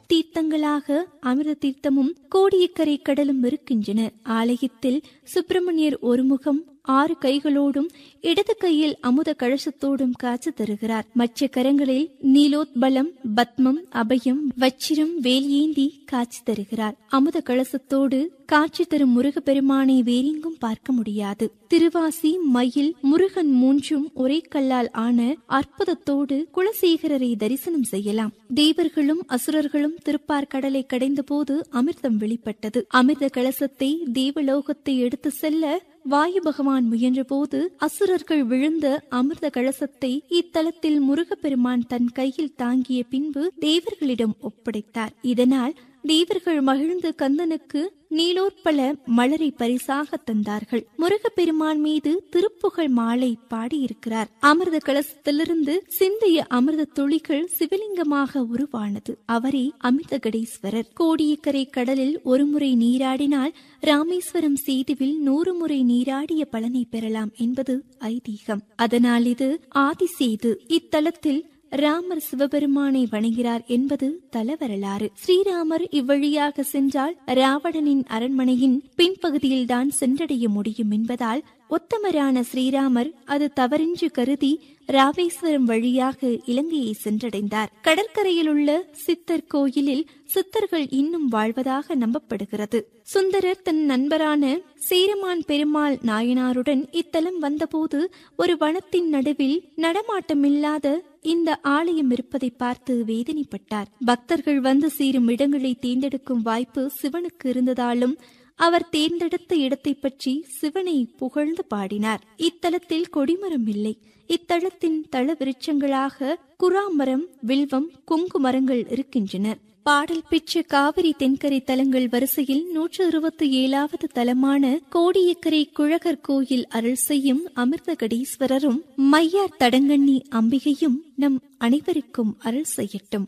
தீர்த்தங்களாக அமிர்த தீர்த்தமும் கோடியக்கரை கடலும் இருக்கின்றன ஆலயத்தில் சுப்பிரமணியர் ஒரு முகம் ஆறு கைகளோடும் இடது கையில் அமுத கழசத்தோடும் காட்சி தருகிறார் மற்ற கரங்களில் நீலோத்பலம் பத்மம் அபயம் வச்சிரம் வேலியேந்தி காட்சி தருகிறார் அமுத கழசத்தோடு காட்சி தரும் முருகப்பெருமானை வேறெங்கும் பார்க்க முடியாது திருவாசி மயில் முருகன் மூன்றும் ஒரே கல்லால் ஆன அற்புதத்தோடு குலசேகரரை தரிசனம் செய்யலாம் தேவர்களும் அசுரர்களும் திருப்பார் கடலை கடைந்த போது அமிர்தம் வெளிப்பட்டது அமிர்த கலசத்தை தேவலோகத்தை எடுத்து செல்ல வாயு பகவான் முயன்றபோது அசுரர்கள் விழுந்த அமிர்த கலசத்தை இத்தலத்தில் முருகப்பெருமான் தன் கையில் தாங்கிய பின்பு தேவர்களிடம் ஒப்படைத்தார் இதனால் தேவர்கள் மகிழ்ந்து கந்தனுக்கு நீலோற்பல மலரை பரிசாக தந்தார்கள் முருகப்பெருமான் மீது திருப்புகழ் மாலை பாடியிருக்கிறார் அமிர்த கலசத்திலிருந்து சிந்திய அமிர்த துளிகள் சிவலிங்கமாக உருவானது அவரே அமிர்தகடேஸ்வரர் கோடியக்கரை கடலில் ஒருமுறை நீராடினால் ராமேஸ்வரம் சேதுவில் நூறு முறை நீராடிய பலனை பெறலாம் என்பது ஐதீகம் அதனால் இது ஆதிசேது இத்தலத்தில் ராமர் சிவபெருமானை வணங்குகிறார் என்பது தலவரலாறு ஸ்ரீராமர் இவ்வழியாக சென்றால் ராவணனின் அரண்மனையின் பின்பகுதியில்தான் சென்றடைய முடியும் என்பதால் ஒத்தமரான ஸ்ரீராமர் அது தவறின்றி கருதி ராமேஸ்வரம் வழியாக இலங்கையை சென்றடைந்தார் கடற்கரையில் உள்ள சித்தர் கோயிலில் சித்தர்கள் இன்னும் வாழ்வதாக நம்பப்படுகிறது சுந்தரர் தன் நண்பரான சேரமான் பெருமாள் நாயனாருடன் இத்தலம் வந்தபோது ஒரு வனத்தின் நடுவில் நடமாட்டமில்லாத இந்த ஆலயம் இருப்பதை பார்த்து வேதனைப்பட்டார் பக்தர்கள் வந்து சேரும் இடங்களை தேர்ந்தெடுக்கும் வாய்ப்பு சிவனுக்கு இருந்ததாலும் அவர் தேர்ந்தெடுத்த இடத்தை பற்றி சிவனை புகழ்ந்து பாடினார் இத்தலத்தில் கொடிமரம் இல்லை இத்தலத்தின் தள விருட்சங்களாக குராமரம் வில்வம் கொங்கு மரங்கள் இருக்கின்றன பாடல் பெற்ற காவிரி தென்கரை தலங்கள் வரிசையில் நூற்று இருபத்தி ஏழாவது தலமான கோடியக்கரை குழகர் கோயில் அருள் செய்யும் அமிர்தகடீஸ்வரரும் மையார் தடங்கண்ணி அம்பிகையும் நம் அனைவருக்கும் அருள் செய்யட்டும்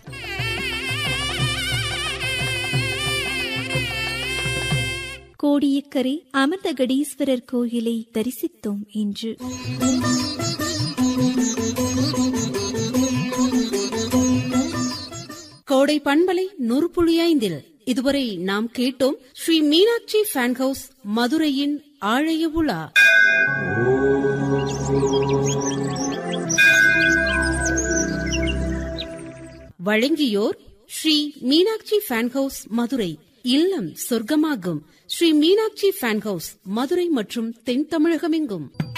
கோடியக்கரை அமிர்தகடீஸ்வரர் கோயிலை தரிசித்தோம் இன்று கோடை பண்பலை நூறுபுழியைந்தில் இதுவரை நாம் கேட்டோம் ஸ்ரீ மீனாட்சி ஃபேன் ஹவுஸ் மதுரையின் ஆழைய உலா வழங்கியோர் ஸ்ரீ மீனாட்சி ஃபேன் ஹவுஸ் மதுரை இல்லம் சொர்க்கமாகும் ஸ்ரீ மீனாட்சி ஃபேன் ஹவுஸ் மதுரை மற்றும் தென் தமிழகமெங்கும்